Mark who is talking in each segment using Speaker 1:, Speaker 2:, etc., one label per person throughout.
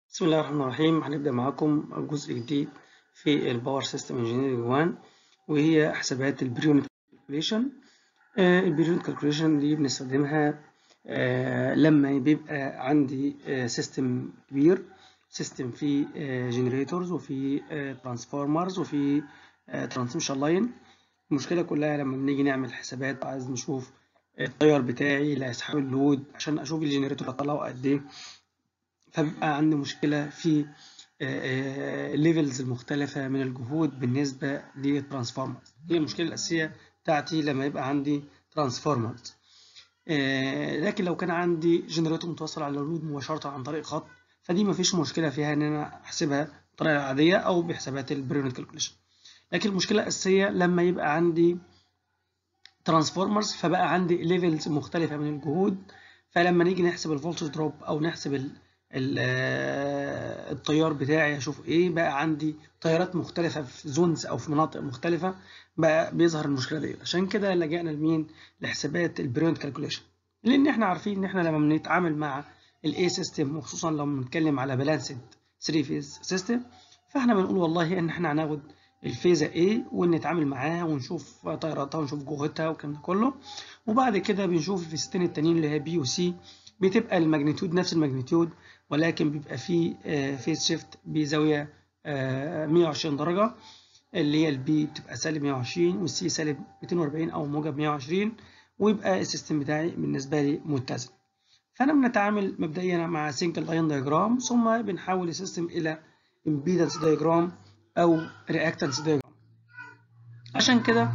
Speaker 1: بسم الله الرحمن الرحيم هنبدأ معاكم جزء جديد في الباور سيستم انجينيرنج 1 وهي حسابات البريونت كالكوليشن البريونت كالكوليشن دي بنستخدمها آه، لما بيبقى عندي سيستم كبير سيستم فيه جنريتورز وفيه ترانسفورمرز وفيه ترانسميشن لاين المشكلة كلها لما بنيجي نعمل حسابات عايز نشوف التيار بتاعي اللي هيسحب اللود عشان اشوف الجنريتور هطلعه قد ايه فبيبقى عندي مشكلة في الليفلز المختلفة من الجهود بالنسبة للترانسفورمرز هي المشكلة الأساسية بتاعتي لما يبقى عندي ترانسفورمرز لكن لو كان عندي جنريتور متوصل على اللود مباشرة عن طريق خط فدي مفيش مشكلة فيها إن أنا أحسبها بالطريقة العادية أو بحسابات البريونت كالكوليشن لكن المشكلة الأساسية لما يبقى عندي ترانسفورمرز فبقى عندي ليفلز مختلفة من الجهود فلما نيجي نحسب الفولتج دروب أو نحسب ال التيار بتاعي اشوف ايه بقى عندي تيارات مختلفه في زونز او في مناطق مختلفه بقى بيظهر المشكله دي عشان كده لجأنا لمين لحسابات البريونت كالكوليشن لان احنا عارفين ان احنا لما بنتعامل مع الاي سيستم وخصوصا لما بنتكلم على بالانسد 3 فيز سيستم فاحنا بنقول والله ان احنا هناخد الفيزا A ونتعامل معاها ونشوف تياراتها ونشوف جهتها والكلام ده كله وبعد كده بنشوف الفيزتين التانيين اللي هي بي وسي بتبقى الماجنتيود نفس الماجنتيود ولكن بيبقى فيه فيز شيفت بزاوية 120 درجة اللي هي البي بتبقى سالب 120 والسي سالب 240 أو موجب 120 ويبقى السيستم بتاعي بالنسبة لي متزن. فأنا بنتعامل مبدئيا مع سنجل لاين دايجرام ثم بنحول السيستم إلى امبيدنس دايجرام أو رياكتنس دايجرام. عشان كده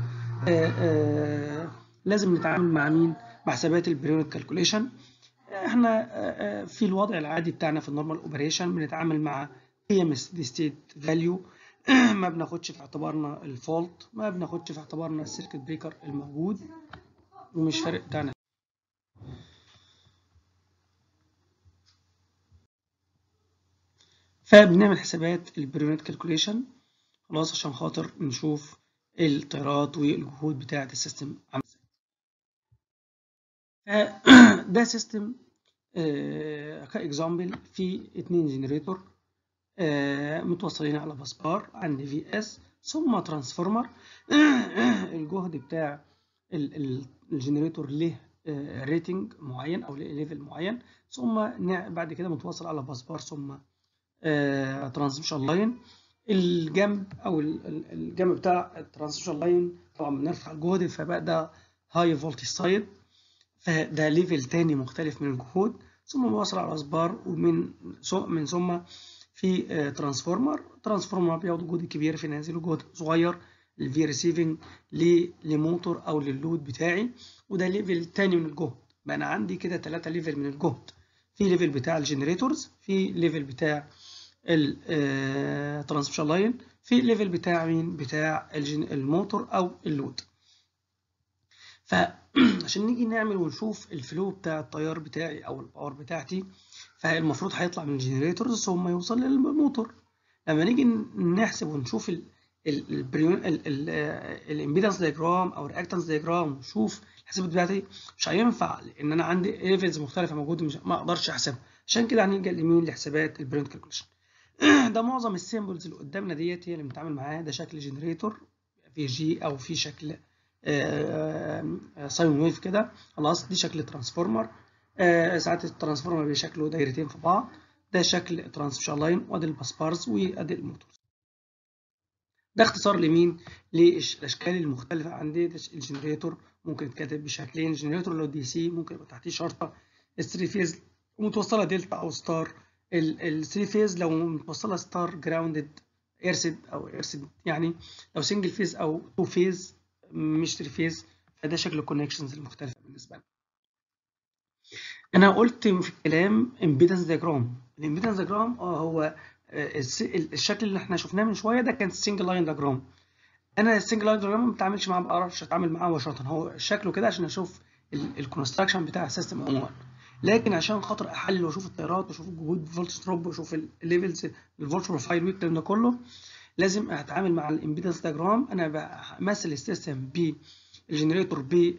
Speaker 1: لازم نتعامل مع مين؟ مع حسابات البريونت كالكوليشن احنا في الوضع العادي بتاعنا في النورمال اوبريشن بنتعامل مع قيم ستيت فاليو ما بناخدش في اعتبارنا الفولت ما بناخدش في اعتبارنا السيركت بريكر الموجود ومش فارق بتاعنا فبنعمل حسابات البريونت كالكوليشن خلاص عشان خاطر نشوف التيارات والجهود بتاعه السيستم عامله ازاي ده سيستم كاكزامبل في اتنين جنريتور متوصلين على بسبار عندي في اس ثم ترانسفورمر الجهد بتاع الجنريتور له ريتنج معين او ليفل معين ثم بعد كده متوصل على بسبار ثم ترانسميشن لاين الجنب او الجنب بتاع الترانسميشن لاين طبعا بنرفع الجهد فبقى ده هاي فولتج سايد فده ليفل تاني مختلف من الجهود ثم بوصل على الأسبار ومن من ثم في ترانسفورمر ترانسفورمر بياخد جهد كبير في نازل وجهد صغير الفي ريسيفنج لموتور أو للود بتاعي وده ليفل تاني من الجهد بقى أنا عندي كده تلاتة ليفل من الجهد في ليفل بتاع الجنريتورز في ليفل بتاع الترانسميشن لاين في ليفل بتاع مين بتاع الموتور أو اللود فعشان نيجي نعمل ونشوف الفلو بتاع التيار بتاعي او الباور بتاعتي فالمفروض هيطلع من الجنريتورز ثم يوصل للموتور لما نيجي نحسب ونشوف الامبيدنس دايجرام او الرياكتنس دايجرام ونشوف الحسابات بتاعتي مش هينفع لان انا عندي ليفلز مختلفه موجوده مش ما اقدرش احسبها عشان كده هنلجا لمين لحسابات البرينت كالكوليشن ده معظم السيمبلز اللي قدامنا ديت هي اللي بنتعامل معاها ده شكل جنريتور في جي او في شكل ساين ويف كده خلاص دي شكل ترانسفورمر ساعات الترانسفورمر بشكله دايرتين في بعض ده شكل ترانسميشن لاين وادي الباسبارز وادي الموتور ده اختصار لمين للاشكال المختلفه عندي الجنريتور ممكن يتكتب بشكلين الجنريتور لو دي سي ممكن يبقى تحتيه شرطه الثري فيز متوصله دلتا او ستار الثري فيز لو متوصله ستار جراوندد ايرسد او ايرسد يعني لو سنجل فيز او تو فيز مش تري فيز فده شكل الكونكشنز المختلفه بالنسبه لنا انا قلت في الكلام امبيدنس دياجرام الامبيدنس دياجرام اه هو الشكل اللي احنا شفناه من شويه ده كان سنجل لاين دياجرام انا السنجل لاين دياجرام ما بتعاملش معاه ما بعرفش اتعامل معاه مباشره هو شكله كده عشان اشوف الكونستراكشن بتاع السيستم عموما لكن عشان خاطر احلل واشوف التيارات واشوف الجهود فولت دروب واشوف الليفلز الفولت بروفايل والكلام ده كله لازم اتعامل مع الامبيدنس دياجرام انا بمثل السيستم بالجنريتور ب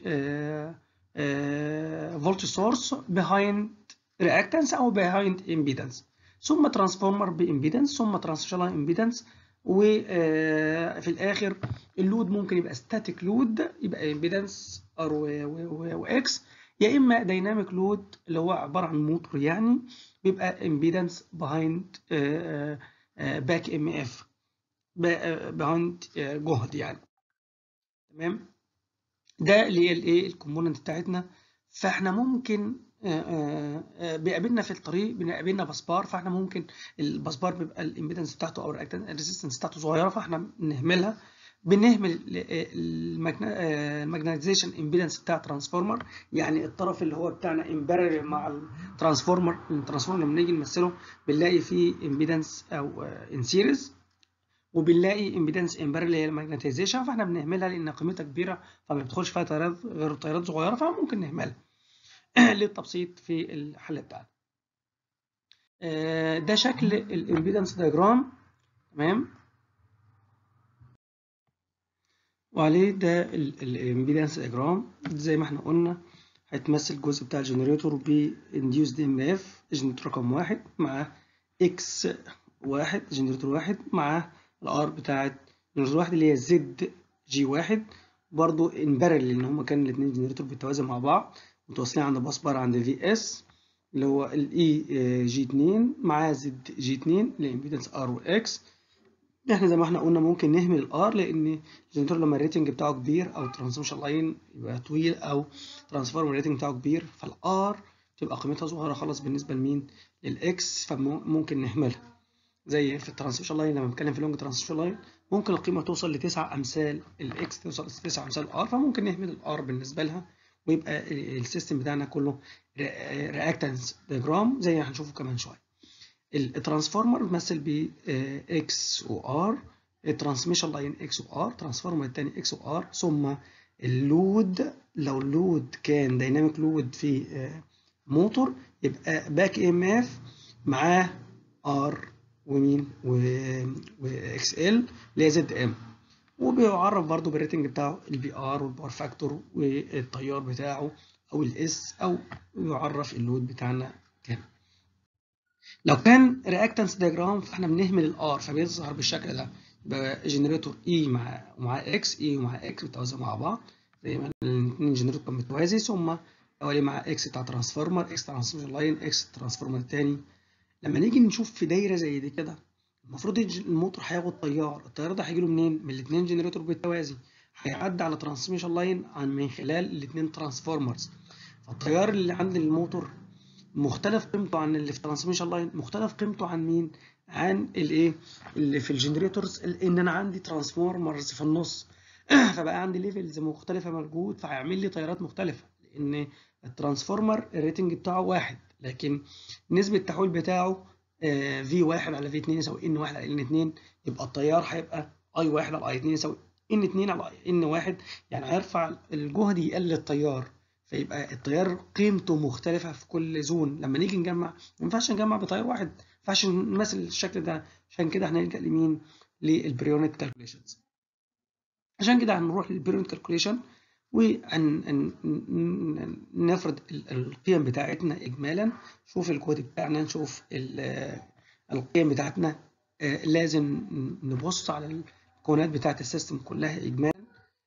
Speaker 1: فولت سورس بيهايند رياكتنس او بيهايند امبيدنس ثم ترانسفورمر بامبيدنس ثم ترانسميشن لاين امبيدنس وفي الاخر اللود ممكن يبقى ستاتيك لود يبقى امبيدنس ار واكس يا اما دايناميك لود اللي هو عباره عن موتور يعني بيبقى امبيدنس بيهايند باك ام اف بيهايند جهد يعني تمام ده اللي هي الايه الكومبوننت بتاعتنا فاحنا ممكن بيقابلنا في الطريق بيقابلنا بسبار فاحنا ممكن البسبار بيبقى الامبيدنس بتاعته او الريزيستنس بتاعته صغيره فاحنا بنهملها بنهمل الماجنتيزيشن امبيدنس بتاع ترانسفورمر يعني الطرف اللي هو بتاعنا امبارل مع الترانسفورمر الترانسفورمر لما نيجي نمثله بنلاقي فيه امبيدنس او ان سيريز وبنلاقي امبيدنس امبارل اللي هي الماجنتيزيشن فاحنا بنهملها لان قيمتها كبيره فما بيدخلش فيها تيارات غير تيارات صغيره فممكن نهملها للتبسيط في الحل بتاعنا ده شكل الامبيدنس دياجرام تمام وعليه ده الامبيدنس دياجرام زي ما احنا قلنا هيتمثل الجزء بتاع الجنريتور ب induced EMF جنريتور رقم واحد مع اكس واحد جنريتور واحد مع الار بتاعت جنريتور واحد اللي هي زد جي واحد برضو امبارل لان هما كانوا الاثنين جنريتور بالتوازي مع بعض متواصلين عند باص بار عند في اس اللي هو الاي جي 2 مع زد جي 2 لامبيدنس ار واكس احنا زي ما احنا قلنا ممكن نهمل الار لان الجنريتور لما الريتنج بتاعه كبير او الترانسميشن لاين يبقى طويل او ترانسفورمر الريتنج بتاعه كبير فالار تبقى قيمتها صغيره خالص بالنسبه لمين للاكس فممكن نهملها زي في الترانسميشن لاين لما بنتكلم في لونج ترانسميشن لاين ممكن القيمه توصل لتسع امثال الاكس توصل لتسع امثال الار فممكن نهمل الار بالنسبه لها ويبقى السيستم بتاعنا كله رياكتنس دياجرام زي ما هنشوفه كمان شويه الترانسفورمر بيمثل ب اكس وار الترانسميشن لاين اكس وار ترانسفورمر الثاني اكس وار ثم اللود لو اللود كان دايناميك لود في موتور يبقى باك ام اف معاه ار ومين واكس ال اللي هي زد ام وبيعرف برضو بالريتنج بتاعه البي ار والباور فاكتور والتيار بتاعه او الاس او يعرف اللود بتاعنا كام لو كان رياكتنس دياجرام فاحنا بنهمل الار فبيظهر بالشكل ده يبقى جنريتور اي مع ومع اكس اي ومع اكس بيتوازوا مع بعض زي ما الاثنين جنريتور كان متوازي ثم اولي مع اكس بتاع ترانسفورمر اكس ترانسفورمر لاين اكس ترانسفورمر الثاني لما نيجي نشوف في دايره زي دي كده المفروض الموتور هياخد تيار التيار ده هيجي له منين من الاثنين جنريتور بالتوازي هيعدي على ترانسميشن لاين عن من خلال الاثنين ترانسفورمرز فالتيار اللي عند الموتور مختلف قيمته عن اللي في ترانسميشن لاين مختلف قيمته عن مين عن الايه اللي في الجنريتورز ان انا عندي ترانسفورمرز في النص فبقى عندي ليفلز مختلفه موجود فهيعمل لي تيارات مختلفه لان الترانسفورمر الريتنج بتاعه واحد لكن نسبه التحويل بتاعه في واحد على في 2 يساوي ان واحد على ان 2 يبقى التيار هيبقى اي واحد على اي 2 يساوي ان 2 على ان واحد يعني هيرفع الجهد يقلل التيار فيبقى التيار قيمته مختلفة في كل زون لما نيجي نجمع ما ينفعش نجمع بتيار واحد ما ينفعش نمثل الشكل ده عشان كده هنلجأ لمين للبريونت كالكوليشنز عشان كده هنروح للبريونت كالكوليشن ونفرض القيم بتاعتنا اجمالا نشوف الكود بتاعنا نشوف القيم بتاعتنا لازم نبص على الكونات بتاعت السيستم كلها اجمالا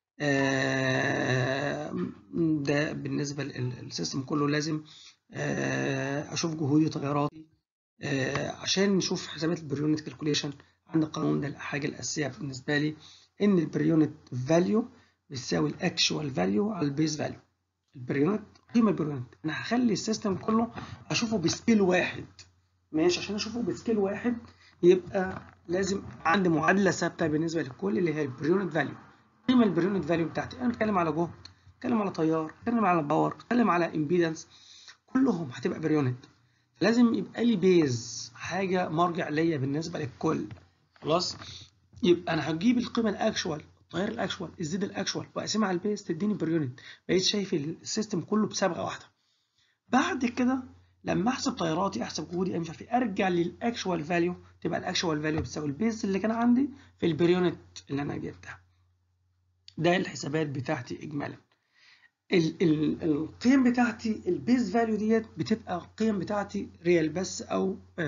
Speaker 1: ده بالنسبه للسيستم كله لازم اشوف جهودي تغيراتي عشان نشوف حسابات البريونت كالكوليشن عند القانون ده الحاجه الاساسيه بالنسبه لي ان البريونت فاليو بتساوي الاكشوال فاليو على البيز فاليو البريونت قيمه البريونت انا هخلي السيستم كله اشوفه بسكيل واحد ماشي عشان اشوفه بسكيل واحد يبقى لازم عندي معادله ثابته بالنسبه للكل اللي هي البريونت فاليو قيمه البريونت فاليو بتاعتي انا بتكلم على جهد بتكلم على تيار بتكلم على باور بتكلم على امبيدنس كلهم هتبقى بريونت لازم يبقى لي بيز حاجه مرجع ليا بالنسبه للكل خلاص يبقى انا هجيب القيمه الاكشوال التيار الاكشوال الزد الاكشوال واقسمها على البيز تديني بريونت بقيت شايف السيستم كله بصبغه واحده بعد كده لما احسب تياراتي احسب جهودي امشي في ارجع للاكشوال فاليو تبقى الاكشوال فاليو بتساوي البيز اللي كان عندي في البريونت اللي انا جبتها ده الحسابات بتاعتي اجمالا ال ال القيم بتاعتي البيز فاليو ديت بتبقى القيم بتاعتي ريال بس او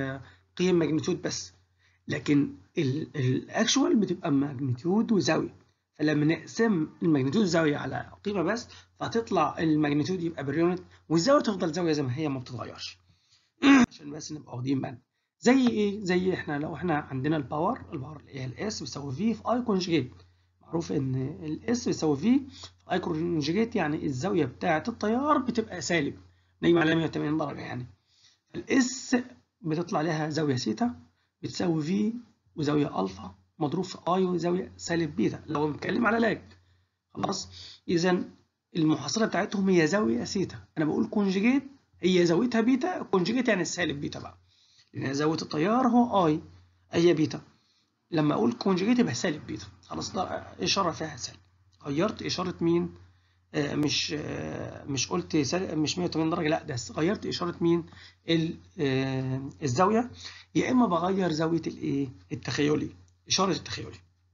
Speaker 1: قيم ماجنتيود بس لكن الاكشوال بتبقى ماجنتيود وزاويه فلما نقسم الماجنتيود زاويه على قيمه بس فهتطلع الماجنتيود يبقى باليونت والزاويه تفضل زاويه زي ما هي ما بتتغيرش عشان بس نبقى واخدين بالنا زي ايه زي احنا لو احنا عندنا الباور الباور اللي هي الاس بتساوي في في اي كونجيجيت معروف ان الاس بتساوي في في اي كونجيجيت يعني الزاويه بتاعه التيار بتبقى سالب نجمع على 180 درجه يعني الاس بتطلع لها زاويه سيتا بتساوي في وزاويه الفا مضروب في اي وزاويه سالب بيتا لو بنتكلم على لاج خلاص اذا المحصله بتاعتهم هي زاويه سيتا انا بقول كونجيجيت هي زاويتها بيتا كونجيجيت يعني السالب بيتا بقى لان زاويه التيار هو اي هي بيتا لما اقول كونجيجيت يبقى سالب بيتا خلاص ده اشاره فيها سالب غيرت اشاره مين آه مش آه مش قلت مش 180 درجه لا ده غيرت اشاره مين آه الزاويه يا اما بغير زاويه الايه التخيلي اشاره التخيلي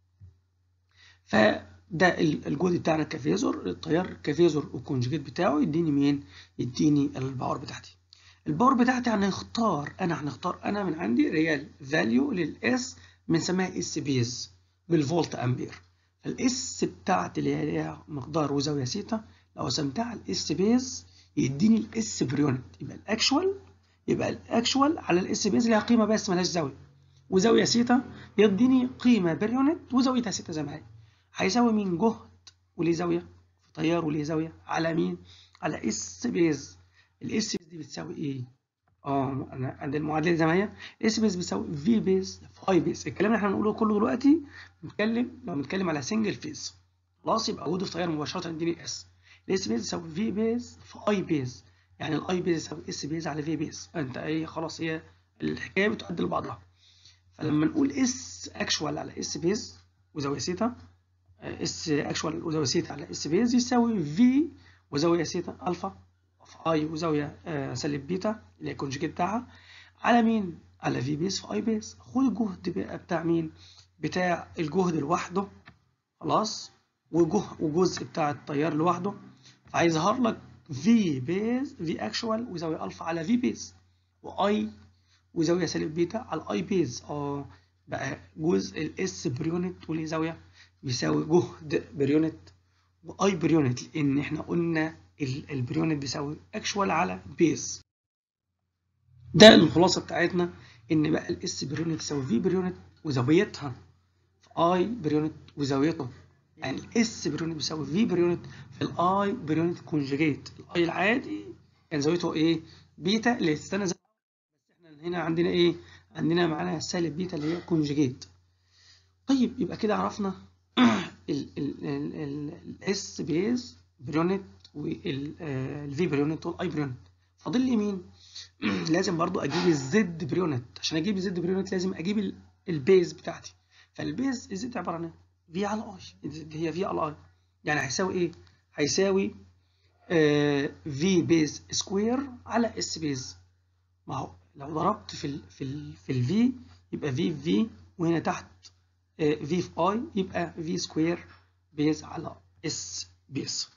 Speaker 1: فده الجهد بتاعنا الكافيزور التيار الكافيزور والكونجيجيت بتاعه يديني مين يديني الباور بتاعتي الباور بتاعتي هنختار انا هنختار انا من عندي ريال فاليو للاس بنسميها اس بيز بالفولت امبير فالاس بتاعتي اللي هي ليها مقدار وزاويه سيتا لو قسمتها على الاس بيز يديني الاس بريونت يبقى الاكشوال يبقى الاكشوال على الاس بيز ليها قيمه بس مالهاش زاويه وزاويه سيتا يديني قيمه بريونت وزاويتها سيتا زي ما هي هيساوي مين جهد وليه زاويه في تيار وليه زاويه على مين على اس بيز الاس بيز دي بتساوي ايه اه انا عند المعادله زي ما هي اس بيز بتساوي في بيز في اي بيز الكلام اللي احنا بنقوله كله دلوقتي بنتكلم لو بنتكلم على سنجل فيز خلاص يبقى وجود التيار مباشره يديني اس الاس بيز بتساوي في بيز في اي بيز يعني الاي بيز يساوي اس بيز على في بيز انت ايه خلاص هي الحكايه بتؤدي لبعضها فلما نقول اس اكشوال على اس بيز وزاويه سيتا اس اكشوال وزاويه سيتا على اس بيز يساوي في وزاويه سيتا الفا في اي وزاويه آه سالب بيتا اللي هي الكونجيجيت بتاعها على مين؟ على في بيز في اي بيز خد الجهد بقى بتاع مين؟ بتاع الجهد لوحده خلاص وجزء بتاع التيار لوحده فهيظهر لك في بيز في اكشوال وزاويه الفا على في بيز واي وزاويه سالب بيتا على اي بيز اه بقى جزء الاس بريونت وليه زاويه بيساوي جهد بريونت واي بريونت لان احنا قلنا البريونت بيساوي اكشوال على بيز ده الخلاصه بتاعتنا ان بقى الاس بريونت يساوي في بريونت وزاويتها في اي بريونت وزاويته يعني الاس بريونت بيساوي في بريونت في الاي بريونت كونجيجيت الاي العادي كان زاويته ايه بيتا اللي تستنى زي بس احنا هنا عندنا ايه عندنا معانا سالب بيتا اللي هي كونجيجيت طيب يبقى كده عرفنا الاس بيز بريونت والفي بريونت والاي بريونت فاضل لي مين لازم برضو اجيب الزد بريونت عشان اجيب الزد بريونت لازم اجيب البيز بتاعتي فالبيز الزد عباره عن ايه في على اي هي في على اي يعني هيساوي ايه هيساوي آه في بيز سكوير على اس بيز ما هو لو ضربت في ال في ال في الفي يبقى في في وهنا تحت آه في في اي يبقى في سكوير بيز على اس بيز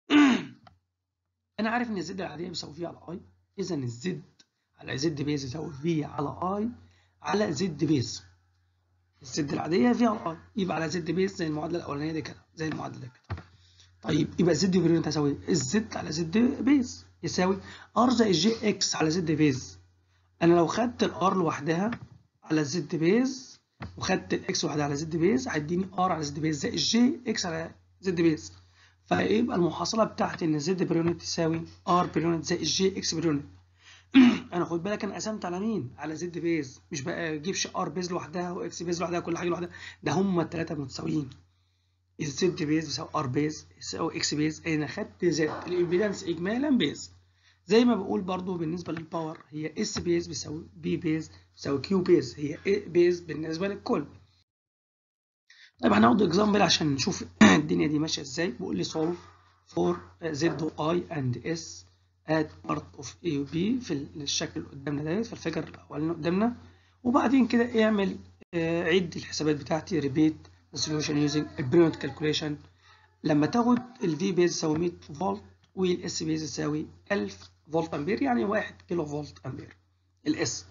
Speaker 1: انا عارف ان الزد العاديه بيساوي في على اي اذا الزد على زد بيز يساوي في على اي على زد بيز الزد العاديه في على اي يبقى على زد بيز زي المعادله الاولانيه دي كده زي المعادله دي كده طيب يبقى زد بريونت هيساوي الزد على زد بيز يساوي ار زائد جي اكس على زد بيز انا لو خدت الار لوحدها على زد بيز وخدت الاكس لوحدها على زد بيز هيديني ار على زد بيز زائد جي اكس على زد بيز فيبقى المحصله بتاعتي ان زد بريونت تساوي ار بريونت زائد جي اكس بريونت انا خد بالك انا قسمت على مين على زد بيز مش بقى اجيبش ار بيز لوحدها واكس بيز لوحدها كل حاجه لوحدها ده هما الثلاثه متساويين الزد بيز بيساوي ار بيز يساوي اكس بيز انا خدت زد الامبيدنس اجمالا بيز زي ما بقول برضو بالنسبه للباور هي اس بيز بيساوي بي بيز بيساوي كيو بيز هي اي بيز بالنسبه للكل طيب هناخد اكزامبل عشان نشوف الدنيا دي ماشيه ازاي بيقول لي solve for z i and s at part of a و b في الشكل اللي قدامنا ديت في الفكر الاولاني قدامنا وبعدين كده اعمل آه عد الحسابات بتاعتي repeat the solution using a brilliant calculation لما تاخد ال V بيز يساوي 100 فولت وال S بيز يساوي 1000 فولت امبير يعني 1 كيلو فولت امبير ال S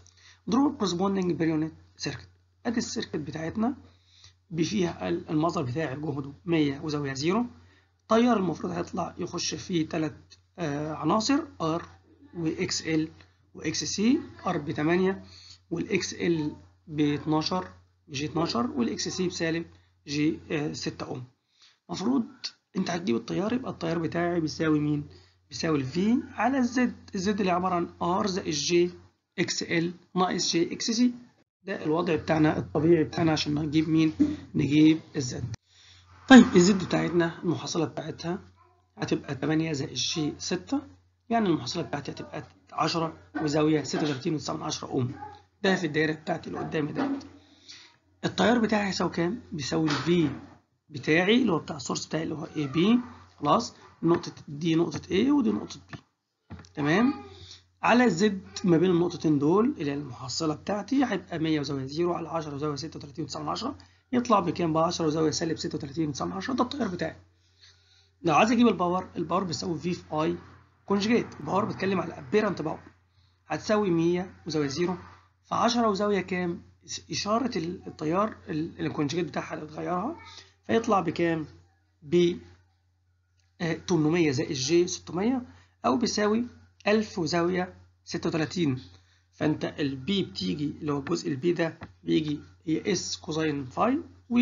Speaker 1: draw corresponding per unit circuit ادي السيركت بتاعتنا فيها المصدر بتاعي جهده 100 وزاويه 0 التيار المفروض هيطلع يخش فيه ثلاث آه عناصر R وإكس ال وإكس سي R ب 8 والإكس ال ب 12 جي 12 والإكس سي بسالب جي 6 أوم المفروض أنت هتجيب التيار يبقى التيار بتاعي بيساوي مين؟ بيساوي الفي على الزد الزد اللي عبارة عن R زائد جي إكس ال ناقص جي إكس سي ده الوضع بتاعنا الطبيعي بتاعنا عشان نجيب مين؟ نجيب الزد طيب الزد بتاعتنا المحصلة بتاعتها هتبقى 8 زائد جي 6 يعني المحصلة بتاعتي هتبقى 10 وزاوية 36 و9 أوم ده في الدايرة بتاعتي اللي قدامي ده التيار بتاعي هيساوي كام؟ بيساوي الفي بتاعي اللي هو بتاع السورس بتاعي اللي هو اي بي خلاص نقطة دي نقطة A ودي نقطة B تمام على الزد ما بين النقطتين دول اللي هي المحصلة بتاعتي هيبقى 100 وزاوية 0 على 10 وزاوية 36 و9 يطلع بكام ب 10 وزاوية سالب 36 و9 ده التيار بتاعي لو عايز اجيب الباور الباور بيساوي في في اي كونجيجيت الباور بتكلم على ابيرنت باور هتساوي 100 وزاوية 0 في 10 وزاوية كام؟ إشارة التيار الكونجيجيت بتاعها اللي اتغيرها فيطلع بكام؟ ب 800 زائد جي 600 أو بيساوي 1000 وزاوية 36 فأنت البي بتيجي اللي هو الجزء البي ده بيجي هي اس كوزين فاي و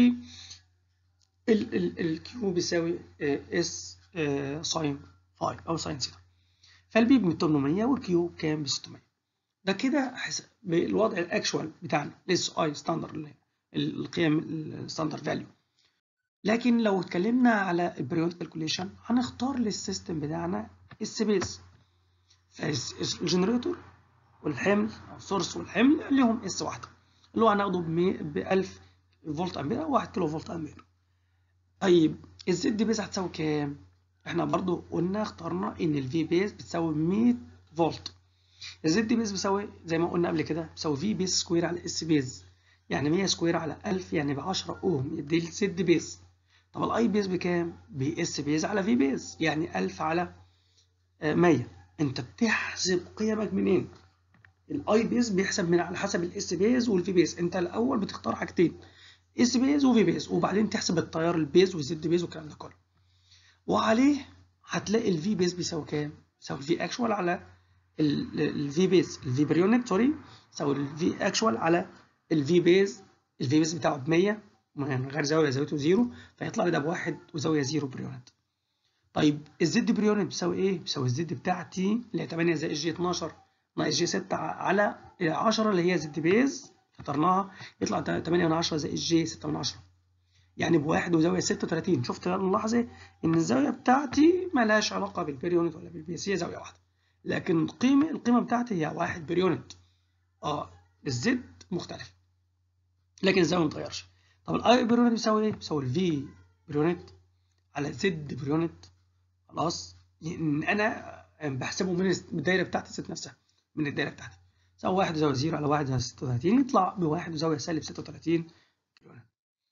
Speaker 1: الكيو بيساوي اس ساين فاي أو ساين ثيتا فالبي ب 800 والكيو بكام؟ ب 600 ده كده بالوضع الاكشوال بتاعنا الاس اي ستاندر القيم الستاندر فاليو لكن لو اتكلمنا على البريود كالكوليشن هنختار للسيستم بتاعنا اس بيس فالجنريتور والحمل او السورس والحمل ليهم اس واحده اللي هو هناخده ب 1000 فولت امبير او 1 كيلو فولت امبير طيب الزد بيز هتساوي كام؟ احنا برضو قلنا اخترنا ان الفي بيز بتساوي 100 فولت الزد بيز بيساوي زي ما قلنا قبل كده بيساوي في بيز سكوير على اس بيز يعني 100 سكوير على 1000 يعني ب 10 اوم يدي الزد بيز طب الاي بيز بكام؟ باس بيز على في بيز يعني 1000 على 100 انت بتحسب قيمك منين؟ الاي بيز بيحسب من على حسب الاس بيز والفي بيز انت الاول بتختار حاجتين اس بيز وفي بيز وبعدين تحسب التيار البيز والزد بيز والكلام ده كله وعليه هتلاقي الفي بيز بيساوي كام؟ بيساوي الفي اكشوال على الفي بيز الفي بير يونت سوري يساوي الفي اكشوال على الفي بيز الفي بيز بتاعه ب 100 من غير زاويه زاويته زيرو فيطلع لي ده بواحد وزاويه زيرو بير يونت طيب الزد بير يونت بيساوي ايه؟ بيساوي الزد بتاعتي اللي هي 8 زائد جي 12 ناقص جي 6 على 10 اللي هي زد بيز اخترناها يطلع 8 من 10 زائد جي 6 من 10 يعني بواحد وزاويه 36 شفت اللحظه ان الزاويه بتاعتي مالهاش علاقه بالبير يونت ولا بالبيس هي زاويه واحده لكن القيمه القيمه بتاعتي هي 1 بير يونت اه الزد مختلف لكن الزاويه ما بتتغيرش طب الاي بير يونت بيساوي ايه؟ بيساوي الفي بير يونت على زد بير يونت خلاص ان انا بحسبه من الدايره بتاعتي الست نفسها من الدايره بتاعتي يساوي 1 وزاويه 0 على 1 زائد 36 يطلع بواحد وزاويه سالب 36 بير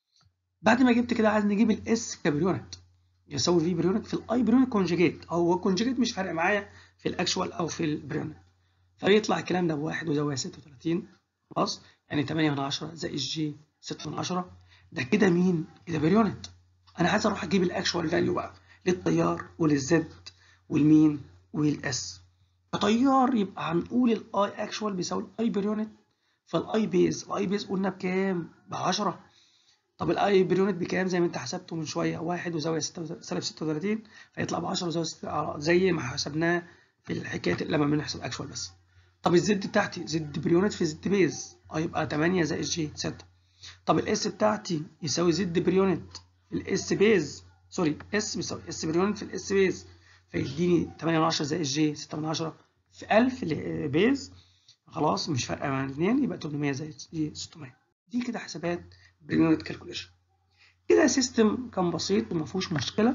Speaker 1: بعد ما جبت كده عايز نجيب الاس كبير يونت يساوي في بير يونت في الاي بير يونت كونجيجيت هو الكونجيجيت مش فارق معايا في الاكشوال او في البريونت فيطلع الكلام ده بواحد وزاويه 36 خلاص يعني 8 من 10 زائد جي 6 من 10 ده كده مين؟ كده بريونت انا عايز اروح اجيب الاكشوال فاليو بقى للتيار وللزد والمين والاس كتيار يبقى هنقول الاي اكشوال بيساوي الاي بريونت فالاي بيز الاي بيز قلنا بكام؟ ب 10 طب الاي بريونت بكام زي ما انت حسبته من شويه 1 وزاويه سالب 36 فيطلع ب 10 وزاويه زي ما حسبناه في الحكايه لما بنحسب اكشوال بس طب الزد بتاعتي زد بريونت في زد بيز اه يبقى 8 زائد جي 6 طب الاس بتاعتي يساوي زد بريونت الاس بيز سوري اس بيساوي اس بريونت في الاس بيز فيديني 8 من 10 زائد جي 6 من 10 في 1000 بيز خلاص مش فارقه مع الاثنين يبقى 800 زائد جي 600 دي كده حسابات بريونت كالكوليشن كده سيستم كان بسيط وما فيهوش مشكله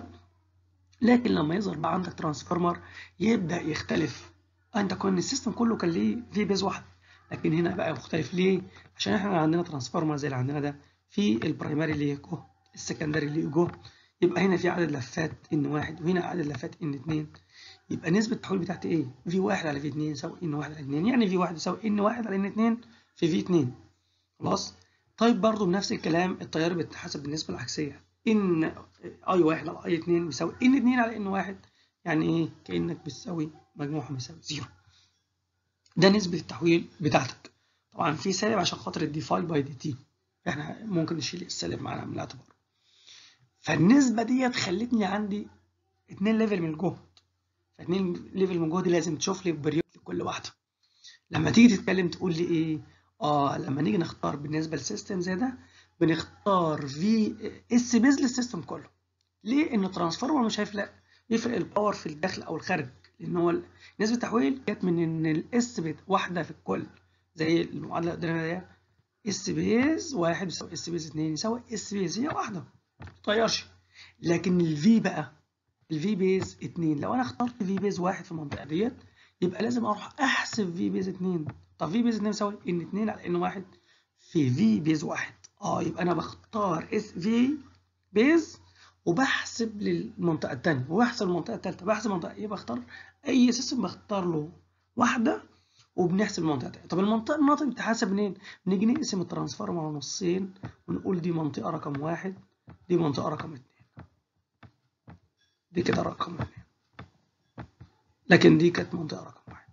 Speaker 1: لكن لما يظهر بقى عندك ترانسفورمر يبدا يختلف انت كان السيستم كله كان ليه في بيز واحد لكن هنا بقى مختلف ليه عشان احنا عندنا ترانسفورمر زي اللي عندنا ده في البرايمري ليه جهد السكندري ليه جهد يبقى هنا في عدد لفات ان واحد وهنا عدد لفات ان اتنين يبقى نسبة التحويل بتاعتي ايه؟ في واحد على في اتنين يساوي ان واحد على اتنين يعني في واحد يساوي ان واحد على ان اتنين في في 2 خلاص طيب برضو بنفس الكلام التيار بيتحسب بالنسبه العكسيه ان اي 1 على اي 2 بيساوي ان 2 على ان 1 يعني ايه كانك بتساوي مجموعهم بيساوي زيرو ده نسبه التحويل بتاعتك طبعا في سالب عشان خاطر الدي فاي باي دي تي احنا ممكن نشيل السالب معانا من الاعتبار فالنسبه ديت خلتني عندي اتنين ليفل من الجهد فاتنين ليفل من الجهد لازم تشوف لي بريود لكل واحده لما تيجي تتكلم تقول لي ايه اه لما نيجي نختار بالنسبه للسيستم زي ده بنختار في اس بيز للسيستم كله ليه ان الترانسفورمر مش هيفرق يفرق الباور في الداخل او الخارج لان هو نسبه التحويل جت من ان الاس بيت واحده في الكل زي المعادله اللي قدامنا دي اس بيز واحد يساوي اس بيز اتنين يساوي اس بيز هي واحده ما تتغيرش لكن الفي بقى الفي بيز اتنين لو انا اخترت في بيز واحد في المنطقه ديت يبقى لازم اروح احسب في بيز اتنين طب في بيز اتنين يساوي ان اتنين على ان واحد في في بيز واحد اه يبقى انا بختار اس في بيز وبحسب للمنطقه الثانيه وبحسب المنطقه الثالثه بحسب المنطقه ايه بختار اي سيستم بختار له واحده وبنحسب المنطقه الثانيه طب المنطقه المناطق بتتحسب منين نيجي نقسم الترانسفورمر نصين ونقول دي منطقه رقم واحد دي منطقه رقم اتنين دي كده رقم اتنين لكن دي كانت منطقه رقم واحد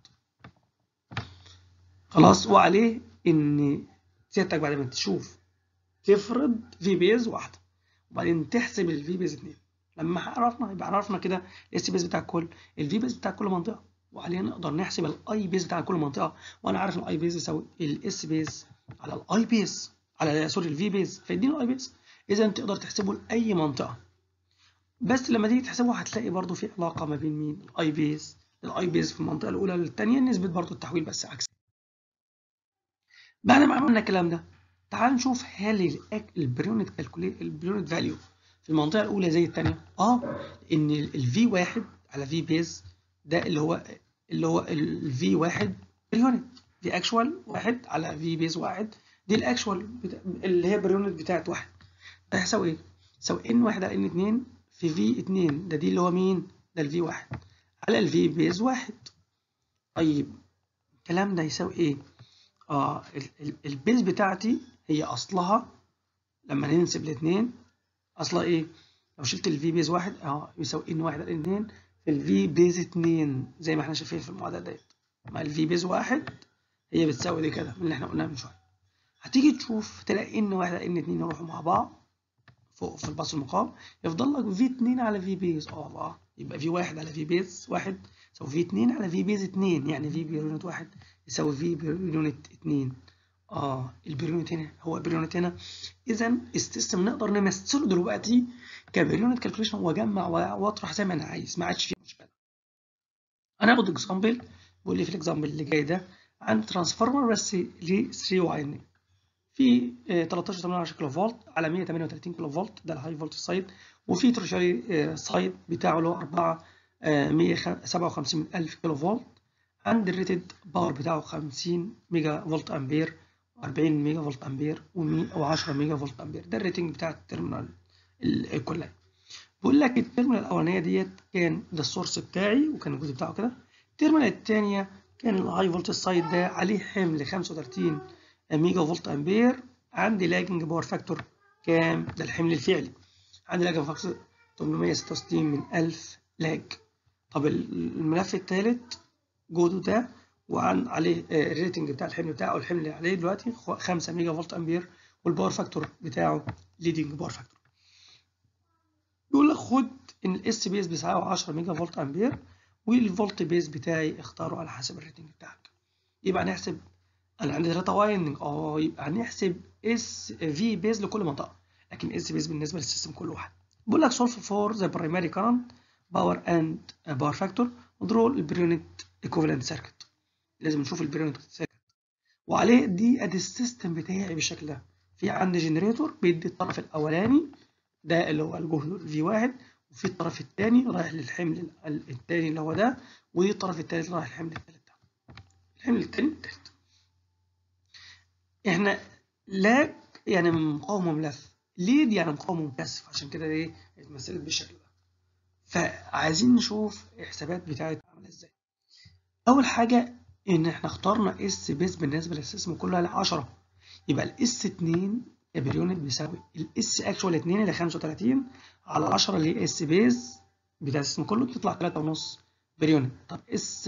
Speaker 1: خلاص وعليه ان سيادتك بعد ما تشوف تفرض في بيز واحده وبعدين تحسب الفي بيز 2 لما عرفنا يبقى عرفنا كده الاس بيز بتاع كل الفي بيز بتاع كل منطقه وعليه نقدر نحسب الاي بيز بتاع كل منطقه وانا عارف الاي بيز يساوي الاس بيز على الاي بيز على سوري الفي بيز فيديني الاي بيز اذا تقدر تحسبه لاي منطقه بس لما تيجي تحسبه هتلاقي برضو في علاقه ما بين مين الاي بيز الاي بيز في المنطقه الاولى للثانيه نسبه برضو التحويل بس عكسي بعد ما عملنا الكلام ده تعال نشوف هل البريونت كالكوليت البريونت فاليو في المنطقه الاولى زي الثانيه اه ان الفي واحد على في بيز ده اللي هو اللي هو الفي واحد بريونت دي اكشوال واحد على في بيز واحد دي الاكشوال اللي هي بريونت بتاعت واحد ده هيساوي ايه؟ يساوي ان واحد على ان اتنين في في اتنين ده دي اللي هو مين؟ ده الفي واحد على الفي بيز واحد طيب الكلام ده يساوي ايه؟ اه البيز بتاعتي هي اصلها لما ننسب الاثنين اصلها ايه لو شلت الفي بيز واحد اه يساوي ان واحد على اتنين في الفي بيز اتنين زي ما احنا شايفين في المعادله ديت مع الفي بيز واحد هي بتساوي دي كده من اللي احنا قلناه من شويه هتيجي تشوف تلاقي ان واحد على ان اتنين يروحوا مع بعض فوق في الباص المقام يفضل لك في اتنين على في بيز اه الله يبقى في واحد على في بيز واحد يساوي في اتنين على في بيز اتنين يعني في بيرونت واحد يساوي في بيرونت اتنين اه البريونت هنا هو البريونت هنا اذا السيستم نقدر نمثله دلوقتي كبريونت كالكوليشن واجمع واطرح زي ما انا عايز ما عادش فيه مشكله هناخد اكزامبل بيقول لي في الاكزامبل اللي جاي ده عن ترانسفورمر بس ل 3 وايرنج في 13 كيلو فولت على 138 كيلو فولت ده الهاي فولت سايد وفي ترشري سايد بتاعه اللي هو 4 157 الف كيلو فولت عند الريتد باور بتاعه 50 ميجا فولت امبير 40 ميجا فولت امبير و10 ميجا فولت امبير ده الريتنج بتاع التيرمينال الكليه بقول لك التيرمينال الاولانيه ديت كان ده السورس بتاعي وكان الجزء بتاعه كده التيرمينال الثانيه كان الهاي فولت سايد ده عليه حمل 35 ميجا فولت امبير عندي لاجنج باور فاكتور كام ده الحمل الفعلي عندي لاجنج فاكتور 866 من 1000 لاج طب الملف الثالث جوده ده وعن عليه الريتنج بتاع الحمل بتاعه الحمل اللي عليه دلوقتي 5 ميجا فولت امبير والباور فاكتور بتاعه ليدنج باور فاكتور يقول لك خد ان الاس بيز بيساوي 10 ميجا فولت امبير والفولت بيز بتاعي اختاره على حسب الريتنج بتاعك يبقى نحسب انا عندي 3 وايندنج اه يبقى هنحسب اس في بيز لكل منطقه لكن اس بيز بالنسبه للسيستم كل واحد بقول لك سولف فور ذا برايمري كارنت باور اند باور فاكتور ودرو البريونت ايكوفالنت سيركت لازم نشوف البريونت سيركت وعليه دي ادي السيستم بتاعي بالشكل ده في عندي جنريتور بيدي الطرف الاولاني ده اللي هو الجهد في واحد وفي الطرف الثاني رايح للحمل الثاني اللي هو ده ودي الطرف الثالث رايح للحمل الثالث ده الحمل الثاني الثالث احنا لاج يعني مقاومه ملف ليد يعني مقاومه مكثف عشان كده ايه اتمثلت بالشكل ده فعايزين نشوف الحسابات بتاعت عامله ازاي اول حاجه ان احنا اخترنا اس بيز بالنسبه للسيستم كله على 10 يبقى الاس 2 بير يونت بيساوي الاس اكشوال 2 اللي 35 على 10 اللي هي اس بيز بتاع السيستم كله بتطلع 3.5 بير يونت طب اس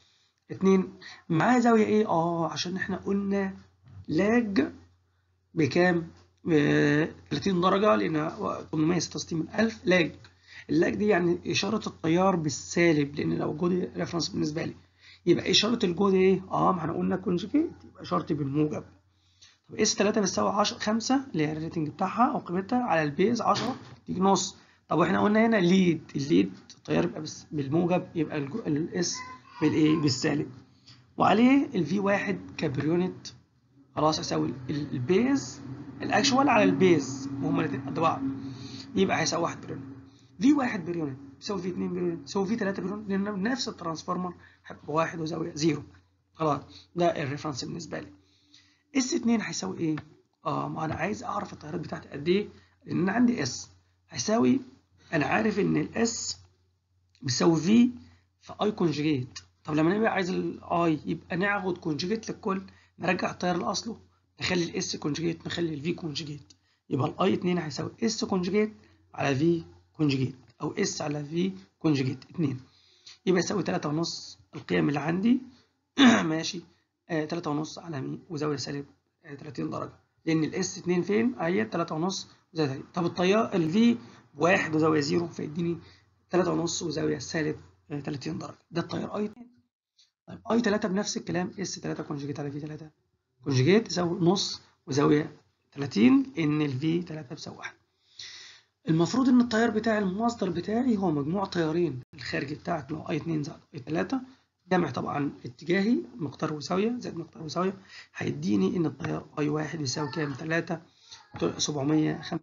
Speaker 1: 2 معاه زاويه ايه اه عشان احنا قلنا لاج بكام ب 30 درجه لان 866000 لاج اللاج دي يعني اشاره التيار بالسالب لان لو جهد ريفرنس بالنسبه لي يبقى اشاره الجهد ايه اه ما احنا قلنا كونجكيت يبقى اشارتي بالموجب طب اس 3 بتساوي 10 5 اللي هي الريتنج بتاعها او قيمتها على البيز 10 تيجي نص طب واحنا قلنا هنا ليد الليد التيار يبقى بس بالموجب يبقى الاس بالايه بالسالب وعليه الفي 1 كبريونت خلاص اساوي البيز الاكشوال على البيز وهما الاثنين قد بعض يبقى هيساوي 1 بريونت في 1 بريونت يساوي في 2 بريونت يساوي في 3 بريونت لان نفس الترانسفورمر هيبقى 1 وزاويه 0 خلاص ده الريفرنس بالنسبه لي اس 2 هيساوي ايه؟ اه ما انا عايز اعرف التيارات بتاعتي قد ايه لان انا عندي اس هيساوي انا عارف ان الاس بيساوي في في اي كونجيجيت طب لما نبقى عايز الاي يبقى ناخد كونجيجيت للكل نرجع التيار لاصله نخلي الاس كونجيجيت نخلي الفي كونجيجيت يبقى الاي 2 هيساوي اس كونجيجيت على في كونجيجيت او اس على في كونجيجيت 2 يبقى يساوي 3.5 القيم اللي عندي ماشي آه 3.5 على مين وزاويه سالب آه 30 درجه لان الاس 2 فين اهي 3.5 وزاويه طب التيار الفي بواحد وزاويه 0 فيديني 3.5 وزاويه سالب 30 درجه ده التيار اي 2 طيب اي 3 بنفس الكلام اس 3 كونجيجيت على في 3 كونجيجيت يساوي نص وزاويه 30 ان الفي 3 بيساوي 1 المفروض ان التيار بتاعي المصدر بتاعي هو مجموع تيارين الخارجي بتاعك اللي هو اي 2 زائد اي 3 جمع طبعا اتجاهي مقدار وزاويه زائد مقدار وزاويه هيديني ان التيار اي 1 يساوي كام 3 705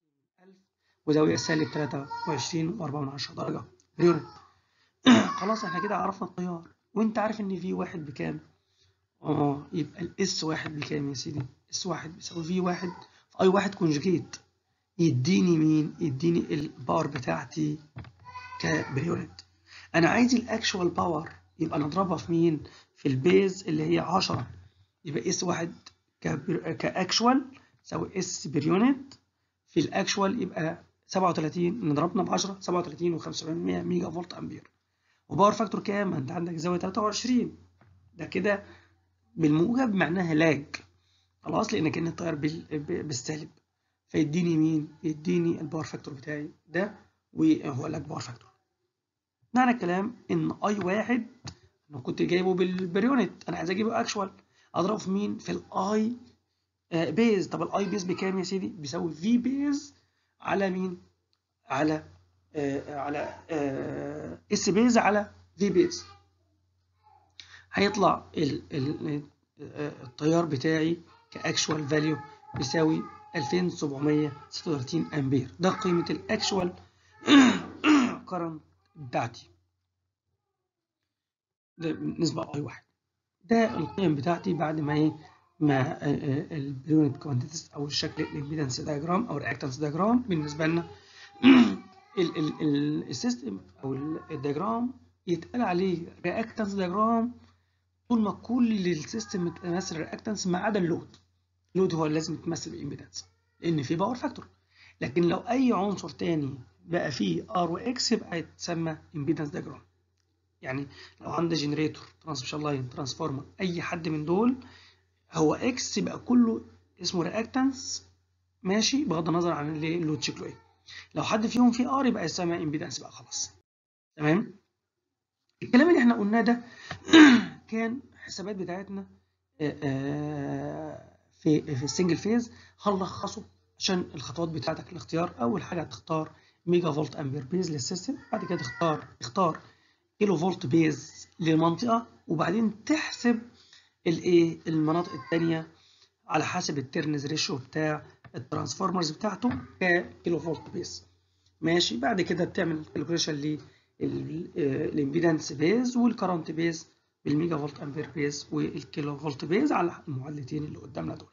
Speaker 1: وزاويه سالب 23 و4 درجه يونت خلاص احنا كده عرفنا التيار وانت عارف ان في واحد بكام اه يبقى الاس واحد بكام يا سيدي اس واحد بيساوي في واحد في اي واحد كونجكيت يديني مين يديني الباور بتاعتي كبريونت انا عايز الاكشوال باور يبقى نضربها في مين في البيز اللي هي 10 يبقى اس واحد كاكشوال يساوي اس بريونت في الاكشوال يبقى 37 نضربنا ب 10 37 و75 ميجا فولت امبير وباور فاكتور كام؟ انت عندك زاويه 23 ده كده بالموجب معناها لاج خلاص لان كان التيار بالسالب فيديني مين؟ يديني الباور فاكتور بتاعي ده وهو لاج باور فاكتور معنى الكلام ان اي واحد انا كنت جايبه بالبريونت انا عايز اجيبه اكشوال اضربه في مين؟ في الاي بيز طب الاي بيز بكام يا سيدي؟ بيساوي في بيز على مين؟ على آه على آه اس بيز على في بيز هيطلع ال ال التيار بتاعي كاكشوال فاليو بيساوي 2736 امبير ده قيمه الاكشوال كرنت بتاعتي ده بالنسبه لاي واحد ده القيم بتاعتي بعد ما ايه ما البريونت كوانتيتيز او الشكل الامبيدنس دايجرام او الرياكتنس دايجرام بالنسبه لنا السيستم او الدياجرام يتقال عليه رياكتنس دياجرام طول ما كل السيستم متمثل رياكتنس ما عدا اللود اللود هو اللي لازم يتمثل بالامبيدنس لان في باور فاكتور لكن لو اي عنصر تاني بقى فيه ار واكس يبقى يتسمى امبيدنس دياجرام يعني لو عندي جنريتور ترانسميشن لاين ترانسفورمر اي حد من دول هو اكس يبقى كله اسمه رياكتنس ماشي بغض النظر عن اللود شكله ايه لو حد فيهم فيه ار يبقى يسمى امبيدنس بقى خلاص تمام الكلام اللي احنا قلناه ده كان الحسابات بتاعتنا في في السنجل فيز هنلخصه عشان الخطوات بتاعتك الاختيار اول حاجه هتختار ميجا فولت امبير بيز للسيستم بعد كده تختار اختار كيلو فولت بيز للمنطقه وبعدين تحسب الايه المناطق الثانيه على حسب الترنز ريشيو بتاع الترانسفورمرز بتاعته ككيلو فولت بيز ماشي بعد كده بتعمل كالكوليشن للامبيدنس بيز والكرنت بيز بالميجا فولت امبير بيز والكيلو فولت بيز على المعادلتين اللي قدامنا دول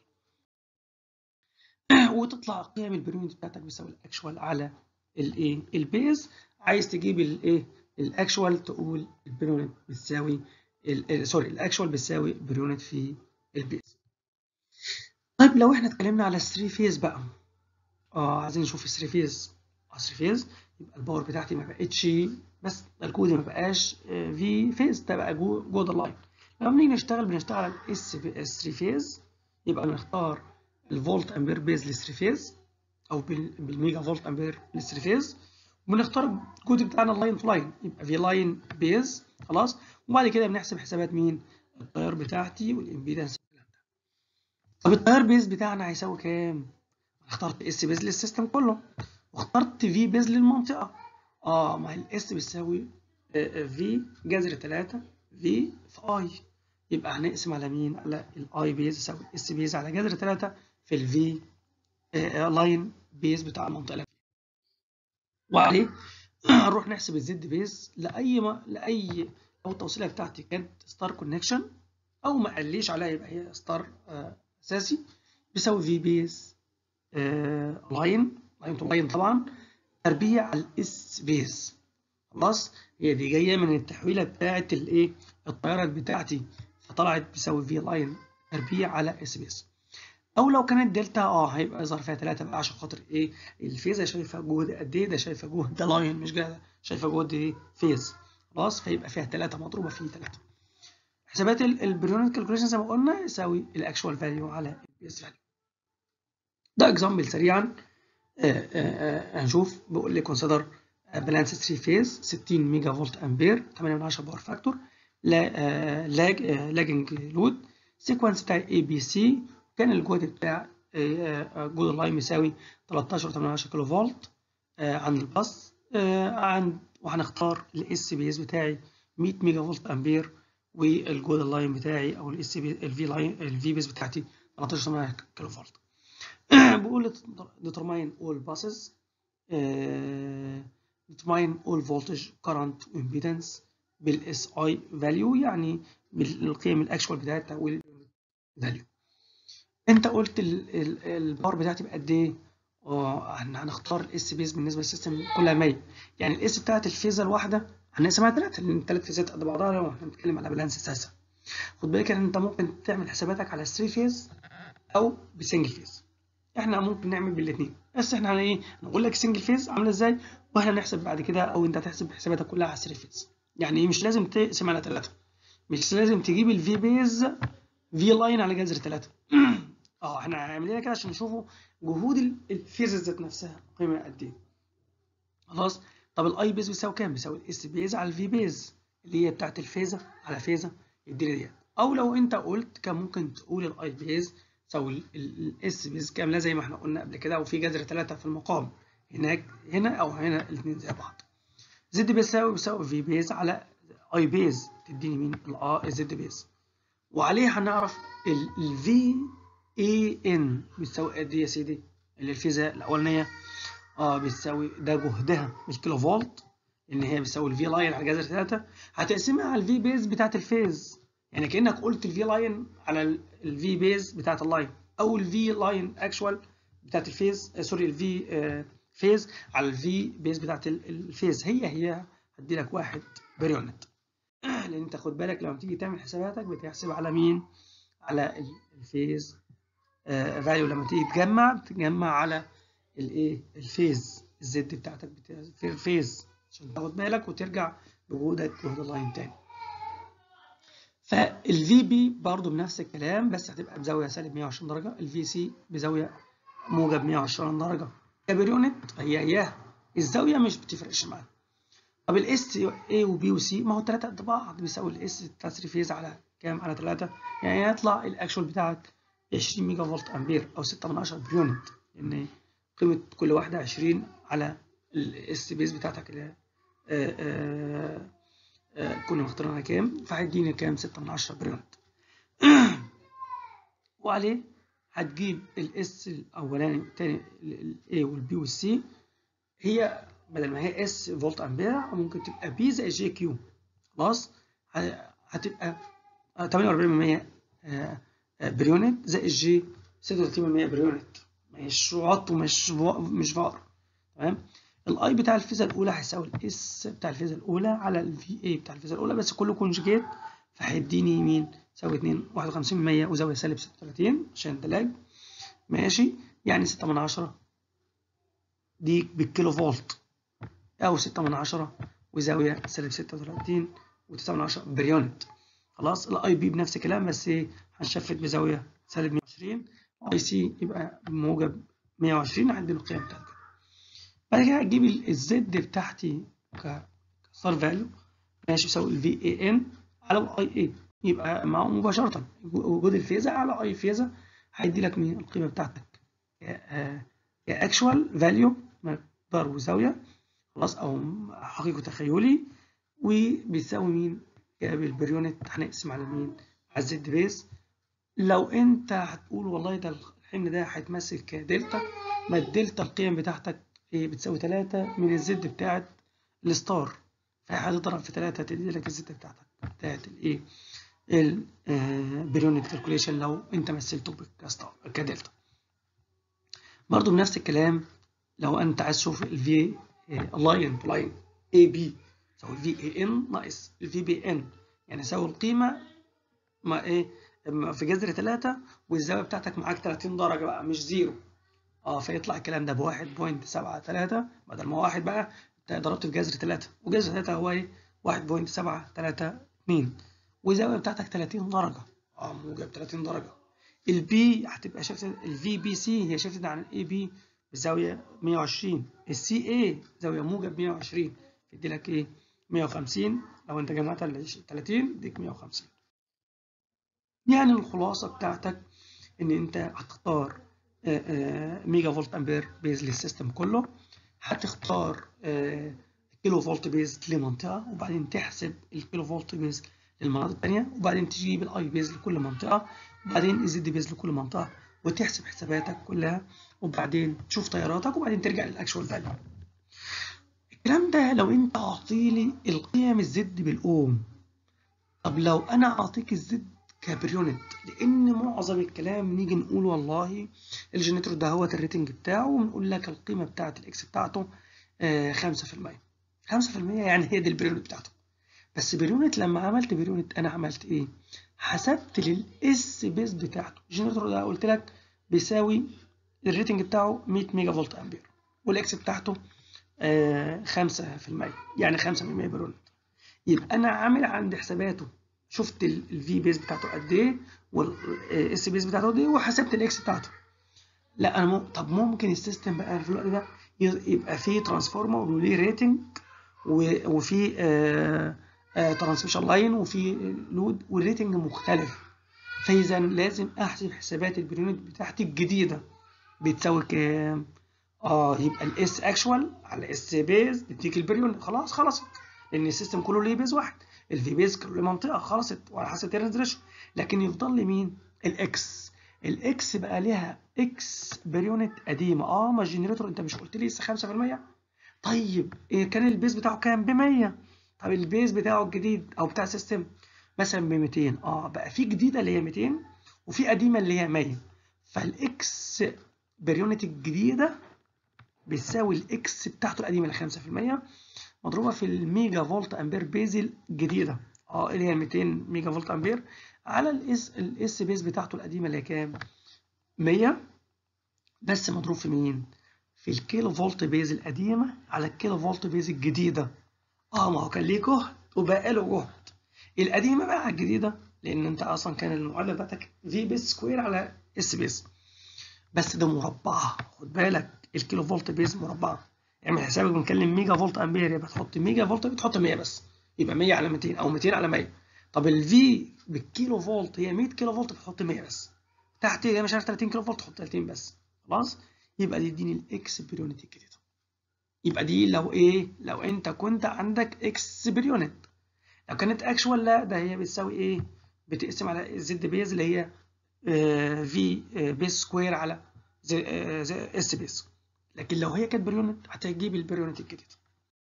Speaker 1: وتطلع قيم البريونت بتاعتك بيساوي الاكشوال على الايه البيز عايز تجيب الايه الاكشوال تقول البريونت بتساوي سوري الاكشوال بتساوي بير يونت في البيز طيب لو احنا اتكلمنا على 3 فيز بقى اه عايزين نشوف 3 فيز 3 فيز يبقى الباور بتاعتي ما بقتش بس الكود ما بقاش في فيز ده بقى جوه جوه اللاين لما بنيجي نشتغل بنشتغل على الاس 3 فيز يبقى نختار الفولت امبير بيز ل 3 فيز او بالميجا فولت امبير ل 3 فيز وبنختار الكود بتاعنا لاين تو لاين يبقى في لاين بيز خلاص وبعد كده بنحسب حسابات مين التيار بتاعتي والامبيدنس طب التيار بيز بتاعنا هيساوي كام اخترت اس بيز للسيستم كله واخترت في بيز للمنطقه اه ما هي الاس بتساوي في جذر 3 في في اي يبقى هنقسم على مين على الاي بيز يساوي اس بيز على جذر 3 في الفي لاين بيز بتاع المنطقه وعليه هنروح نحسب الزد بيز لاي ما لاي لو التوصيله بتاعتي كانت ستار كونكشن او ما قاليش عليها يبقى هي ستار آه اساسي بيساوي في بيز آه لاين لاين تو لاين طبعا تربيع على الاس بيز خلاص هي دي جايه من التحويله بتاعه الايه التيارات بتاعتي فطلعت بيساوي في لاين تربيع على اس بيز او لو كانت دلتا اه هيبقى يظهر فيها 3 بقى عشان خاطر ايه الفيزا شايفه جهد قد ايه ده شايفه جهد ده لاين مش جهد شايفه جهد ايه فيز خلاص فيبقى فيها 3 مضروبه في 3 حسابات البريونت كالكوليشن زي ما قلنا يساوي الاكشوال فاليو على البيس فاليو ده اكزامبل سريعا آآ آآ هنشوف بيقول لي كونسيدر بالانس 3 فيز 60 ميجا فولت امبير 8 من 10 باور فاكتور لاج لاجنج لود سيكونس بتاع اي بي سي كان الجهد بتاع جهد اللاين يساوي 13.8 كيلو فولت عند الباص عند وهنختار الاس بي اس بتاعي 100 ميجا فولت امبير والجهد اللاين بتاعي او الاس بي الفي لاين الفي بيس بتاعتي 13.8 كيلو فولت بقول determine all buses determine all voltage current impedance بالاس اي فاليو يعني بالقيم الاكشوال بتاعتها والفاليو انت قلت الباور بتاعتي بقد ايه اه هنختار الاس بيز بالنسبه للسيستم كلها 100 يعني الاس بتاعت الفيزا الواحده هنقسمها ثلاثه لان الثلاث فيزات قد بعضها لو احنا بنتكلم على بالانس اساسا خد بالك ان انت ممكن تعمل حساباتك على 3 فيز او بسنجل فيز احنا ممكن نعمل بالاثنين بس احنا هن ايه نقول لك سنجل فيز عامله ازاي واحنا نحسب بعد كده او انت تحسب حساباتك كلها على 3 فيز يعني مش لازم تقسم على ثلاثه مش لازم تجيب الفي بيز في لاين على جذر ثلاثه اه احنا عاملينها كده عشان نشوفوا جهود الفيزز ذات نفسها قيمه قد ايه خلاص طب الاي بيز بيساوي كام بيساوي الاس بيز على الفي بيز اللي هي بتاعت الفيزا على فيزا يديني ديت او لو انت قلت كان ممكن تقول الاي بيز تساوي الاس بيز كامله زي ما احنا قلنا قبل كده وفي جذر 3 في المقام هناك هنا او هنا الاثنين زي بعض زد بيساوي بيساوي في بيز على اي بيز تديني مين الاه زد بيز وعليه هنعرف الفي اي ان بتساوي قد ايه يا سيدي اللي الفيزا الاولانيه اه بتساوي ده جهدها بالكيلو فولت ان هي بتساوي الفي لاين على جذر 3 هتقسمها على الفي بيز بتاعت الفيز يعني كانك قلت الفي لاين على الفي بيز بتاعت اللاين او الفي لاين اكشوال بتاعت الفيز آه سوري الفي آه فيز على الفي بيز بتاعت الفيز هي هي هدي لك واحد بريونت لان انت خد بالك لما تيجي تعمل حساباتك بتحسب على مين على الفيز فاليو لما تيجي تجمع بتجمع على الايه الفيز الزد بتاعتك في الفيز عشان تاخد بالك وترجع بجهودك جهد اللاين تاني فالفي بي برضه بنفس الكلام بس هتبقى بزاويه سالب 120 درجه الفي سي بزاويه موجب 120 درجه كبريونت هي اياها الزاويه مش بتفرقش معانا طب الاس اي وبي وسي ما هو الثلاثه قد بعض بيساوي الاس بتاع 3 فيز على كام على 3 يعني هيطلع الاكشوال بتاعك 20 ميجا فولت امبير او 6 من 10 بريونت لان قيمه كل واحده 20 على الاس بيز بتاعتك اللي كنا مختارينها كام فهيديني كام 6 من 10 بريونت وعليه هتجيب الاس الاولاني والثاني الاي والبي والسي هي بدل ما هي اس فولت امبير ممكن تبقى بي زي جي كيو خلاص هتبقى 48% بريونت زائد جي 36% بريونت مش وات ومش مش فار تمام الاي بتاع الفيزا الاولى هيساوي الاس بتاع الفيزا الاولى على الفي اي بتاع الفيزا الاولى بس كله كونجيجيت فهيديني مين يساوي 2 51 100 وزاويه سالب 36 عشان ده لاج ماشي يعني 6 من 10 دي بالكيلو فولت او 6 من 10 وزاويه سالب 36 و9 من 10 بريونت خلاص الاي بي بنفس الكلام بس ايه هنشفت بزاويه سالب 120 اي سي يبقى موجب 120 عندي القيم بتاعتي بعد كده هتجيب الزد بتاعتي كصار فاليو ماشي يساوي الفي اي ان على الاي اي يبقى معه مباشره وجود الفيزا على اي فيزا هيدي لك مين القيمه بتاعتك يا اكشوال فاليو مقدار وزاويه خلاص او حقيقي تخيلي وبيساوي مين جاب البريونت هنقسم على مين على الزد بيز لو انت هتقول والله ده الحمل ده هيتمثل كدلتا ما الدلتا القيم بتاعتك ايه بتساوي 3 من الزد بتاعت الستار فهتضرب في 3 تدي لك الزد بتاعتك بتاعت الايه البريونت كالكوليشن لو انت مثلته كستار كدلتا برضو بنفس الكلام لو انت عايز تشوف الفي لاين تو لاين اي بي يساوي الفي اي ان ناقص الفي بي ان يعني يساوي القيمه ما ايه في جذر 3 والزاويه بتاعتك معاك 30 درجه بقى مش زيرو اه فيطلع الكلام ده ب 1.73 بدل ما واحد بقى انت ضربت في جذر 3 وجذر 3 هو ايه 1.732 والزاويه بتاعتك 30 درجه اه موجب 30 درجه البي هتبقى شفت الفي بي سي هي شفتت عن الاي بي بزاويه 120 السي اي زاويه موجب 120 يدي لك ايه 150 لو انت جمعت ال 30 يديك 150 يعني الخلاصه بتاعتك ان انت هتختار ميجا فولت امبير بيز للسيستم كله هتختار كيلو فولت بيز لمنطقه وبعدين تحسب الكيلو فولت بيز للمناطق الثانيه وبعدين تجيب الاي بيز لكل منطقه وبعدين الزد بيز لكل منطقه وتحسب حساباتك كلها وبعدين تشوف تياراتك وبعدين ترجع للاكشوال فاليو الكلام ده لو انت اعطيلي القيم الزد بالاوم طب لو انا اعطيك الزد كبريونت لان معظم الكلام نيجي نقول والله الجنريتور ده هو الريتنج بتاعه ونقول لك القيمه بتاعه الاكس بتاعته آه 5% 5% يعني هي دي البريونت بتاعته بس بريونت لما عملت بريونت انا عملت ايه حسبت للاس بيز بتاعته الجنريتور ده قلت لك بيساوي الريتنج بتاعه 100 ميجا فولت امبير والاكس بتاعته آه 5% يعني 5% بريونت يبقى انا عامل عند حساباته شفت الفي بيز بتاعته قد ايه والاس بيز بتاعته قد ايه وحسبت الاكس بتاعته لا انا مم... طب ممكن السيستم بقى في الوقت ده يبقى فيه ترانسفورمر وليه ريتنج وفي آه آه ترانسميشن لاين وفي لود والريتنج مختلف فاذا لازم احسب حسابات البريونت بتاعتي الجديده بتساوي كام اه يبقى الاس اكشوال على اس بيز بتديك البريونت خلاص خلصت لان السيستم كله ليه بيز واحد الفي بيز كل منطقه خلصت وعلى حسب تيرنز ريشيو لكن يفضل لي مين الاكس الاكس بقى ليها اكس بريونت قديمه اه ما الجنريتور انت مش قلت لي لسه 5% طيب إيه كان البيز بتاعه كام ب 100 طب البيز بتاعه الجديد او بتاع السيستم مثلا ب 200 اه بقى في جديده اللي هي 200 وفي قديمه اللي هي 100 فالاكس بريونت الجديده بتساوي الاكس بتاعته القديمه اللي 5% مضروبه في الميجا فولت امبير بيز الجديده اه اللي هي 200 ميجا فولت امبير على الاس الاس بيز بتاعته القديمه اللي هي كام 100 بس مضروب في مين في الكيلو فولت بيز القديمه على الكيلو فولت بيز الجديده اه ما هو كان ليه جهد وبقى له جهد القديمه بقى على الجديده لان انت اصلا كان المعادله بتاعتك في بيز سكوير على اس بيز بس ده مربعه خد بالك الكيلو فولت بيز مربعه اعمل يعني حسابك بنتكلم ميجا فولت امبير يبقى تحط ميجا فولت بتحط 100 بس يبقى 100 على 200 او 200 على 100 طب الفي بالكيلو فولت هي 100 كيلو فولت بتحط 100 بس تحت هي مش عارف 30 كيلو فولت تحط 30 بس خلاص يبقى دي اديني الاكس بريونت الجديده يبقى دي لو ايه لو انت كنت عندك اكس بريونت لو كانت اكشوال لا ده هي بتساوي ايه بتقسم على زد بيز اللي هي آه في آه بيز سكوير على اس بيز لكن لو هي كانت بريونت هتجيب البريونت الجديده